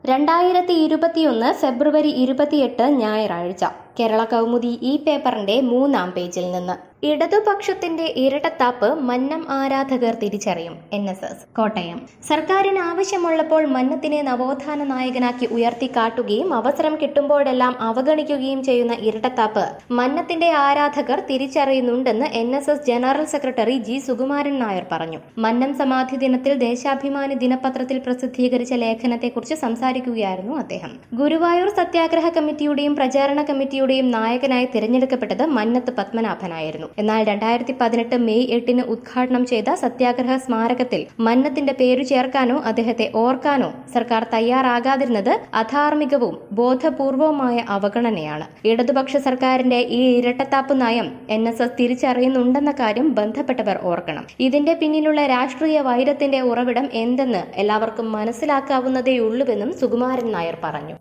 രണ്ടായിരത്തി ഇരുപത്തിയൊന്ന് ഫെബ്രുവരി ഇരുപത്തിയെട്ട് ഞായറാഴ്ച കേരള കൗമുദി ഈ പേപ്പറിന്റെ മൂന്നാം പേജിൽ നിന്ന് ഇടതുപക്ഷത്തിന്റെ ഇരട്ടത്താപ്പ് മന്നം ആരാധകർ തിരിച്ചറിയും എൻ എസ് എസ് കോട്ടയം സർക്കാരിന് ആവശ്യമുള്ളപ്പോൾ മന്നത്തിനെ നവോത്ഥാന നായകനാക്കി ഉയർത്തിക്കാട്ടുകയും അവസരം കിട്ടുമ്പോഴെല്ലാം അവഗണിക്കുകയും ചെയ്യുന്ന ഇരട്ടത്താപ്പ് മന്നത്തിന്റെ ആരാധകർ തിരിച്ചറിയുന്നുണ്ടെന്ന് N S S general secretary G Sukumaran Nair പറഞ്ഞു മന്നം സമാധി ദിനത്തിൽ ദേശാഭിമാനി ദിനപത്രത്തിൽ പ്രസിദ്ധീകരിച്ച ലേഖനത്തെക്കുറിച്ച് സംസാരിക്കുകയായിരുന്നു അദ്ദേഹം ഗുരുവായൂർ സത്യാഗ്രഹ കമ്മിറ്റിയുടെയും പ്രചാരണ കമ്മിറ്റിയുടെയും നായകനായി തിരഞ്ഞെടുക്കപ്പെട്ടത് മന്നത്ത് പത്മനാഭനായിരുന്നു എന്നാൽ രണ്ടായിരത്തി പതിനെട്ട് മെയ് എട്ടിന് ഉദ്ഘാടനം ചെയ്ത സത്യാഗ്രഹ സ്മാരകത്തിൽ മന്നത്തിന്റെ പേരു ചേർക്കാനോ അദ്ദേഹത്തെ ഓർക്കാനോ സർക്കാർ തയ്യാറാകാതിരുന്നത് അധാർമികവും ബോധപൂർവവുമായ അവഗണനയാണ് ഇടതുപക്ഷ സർക്കാരിന്റെ ഈ ഇരട്ടത്താപ്പ് നയം എൻ എസ് എസ് തിരിച്ചറിയുന്നുണ്ടെന്ന കാര്യം ബന്ധപ്പെട്ടവർ ഓർക്കണം ഇതിന്റെ പിന്നിലുള്ള രാഷ്ട്രീയ വൈരത്തിന്റെ ഉറവിടം എന്തെന്ന് എല്ലാവർക്കും മനസ്സിലാക്കാവുന്നതേയുള്ളൂവെന്നും സുകുമാരൻ നായർ പറഞ്ഞു